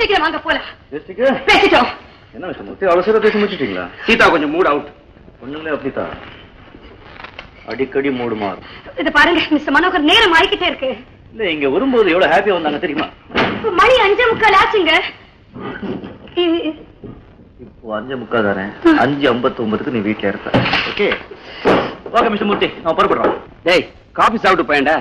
சீக்கிரம் வாங்க போலாம் பேசிக்க பேசிட்டோம் என்ன விஷயம் மூர்த்தி அவ்வளவு சீக்கிரம் பேசி முடிச்சிட்டீங்களா சீதா கொஞ்சம் மூட் அவுட் ஒண்ணுங்களே அப்படித்தான் அடிக்கடி மூடு மாறும் இது பாருங்க மிஸ்டர் மனோகர் நேரம் ஆயிக்கிட்டே இருக்கு இல்ல இங்க வரும்போது எவ்வளவு ஹாப்பியா வந்தாங்க தெரியுமா இப்ப மணி அஞ்சே முக்கால் ஆச்சுங்க இ- இப்போ அஞ்சு முக்கால் தானே அஞ்சு ஐம்பத்தி ஒன்பதுக்கு நீ வீட்டுல இருப்ப ஓகே ஓகே மிஸ்டர் மூர்த்தி நான் புறப்படுறோம் டேய் காபி சாப்பிட்டு போயேன்டா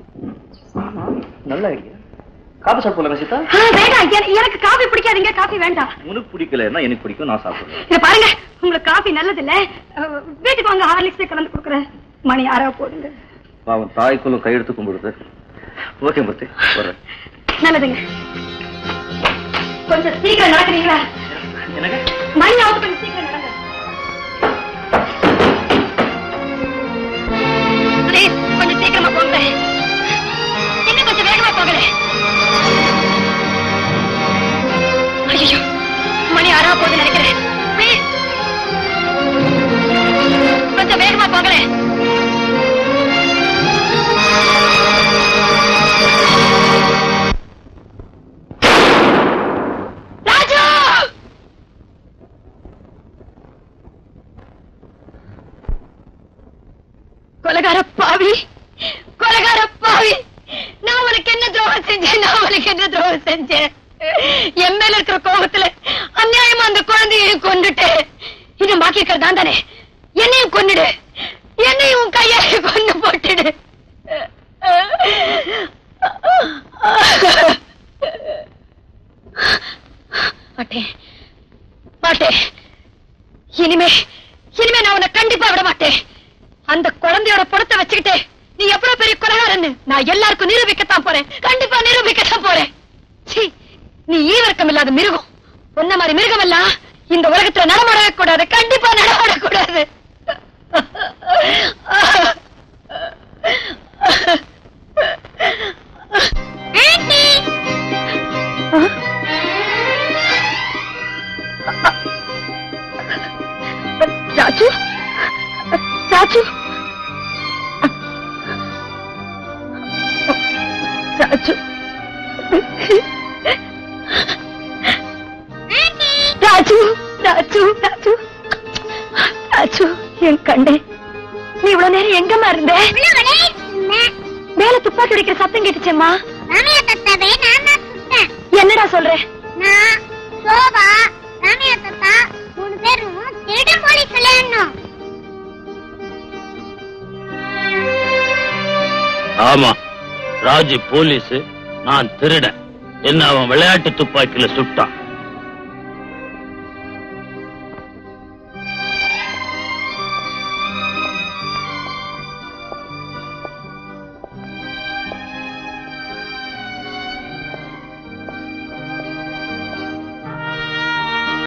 நல்லா ஐடியா காபி சாப்பிட போல சீதா ஆ, வேண்டாம் என- எனக்கு காபி பிடிக்காதுங்க காபி வேண்டாம் உனக்கு பிடிக்கலன்னா எனக்கு பிடிக்கும் நான் சாப்பிடுறேன் இத பாருங்க உங்களுக்கு காபி நல்லது இல்ல அஹ், வீட்டுக்கு வாங்க ஹார்லிக்ஸ் கலந்து கொடுக்குறேன் மணி ஆறா போடுங்க பாவம் தாய்க்குள்ள கையெடுத்து கும்பிடுது ஓகே மூர்த்தி வர்றேன் நல்லதுங்க கொஞ்சம் சீக்கிரம் நடக்கிறீங்களா எனக்கு மணி ஆகுது கொஞ்சம் சீக்கிரம் நடங்க Please, கொஞ்சம் சீக்கிரமா போங்க இன்னும் கொஞ்சம் வேகமா போகல ஐயோ மணி ஆறா போகுது நினைக்கிறேன் Please. கொஞ்சம் வேகமா போங்களேன் ராஜு கொலகார பாவி கொலகார பாவி நான் உனக்கு என்ன துரோகம் செஞ்சேன் நான் உனக்கு என்ன துரோகம் செஞ்சேன் என் மேல இருக்கிற கோபத்துல அநியாயமா அந்த குழந்தையை கொண்டுட்டேன் இது பாக்கி இருக்கிறது தானே என்னையும் கொன்னுடு என்னையும் உன் கையால கொண்டு போட்டுடு மாட்டேன் மாட்டேன் இனிமே இனிமே நான் உன்னை கண்டிப்பா விட மாட்டேன் அந்த குழந்தையோட படத்தை வச்சுக்கிட்டு நீ எவ்வளவு பெரிய கொலகாரன்னு நான் எல்லாருக்கும் நிரூபிக்கத்தான் போறேன் கண்டிப்பா நிரூபிக்கத்தான் போறேன் சீ நீ ஈவர்க்கம் இல்லாத மிருகம் உன்ன மாதிரி மிருகம் எல்லாம் இந்த உலகத்துல நடமாடவே கூடாது கண்டிப்பா நடமாடக்கூடாது ராஜு ராஜு ராஜு ராஜு ராஜு ராஜு ராஜு என் கண்டே நீ இவ்வளவு நேரம் எங்கம்மா இருந்த மேல துப்பாக்கி அடிக்கிற சத்தம் கேட்டுச்சேம்மா ராமையா தத்தாவே நான் தான் சுட்டேன் என்னடா சொல்ற நான் சோபா ராமையா தத்தா மூணு பேரும் திருடன் போலீஸ் விளையாடணும் ஆமா ராஜு போலீஸ் நான் திருடன் என்ன அவன் விளையாட்டு துப்பாக்கியில சுட்டான்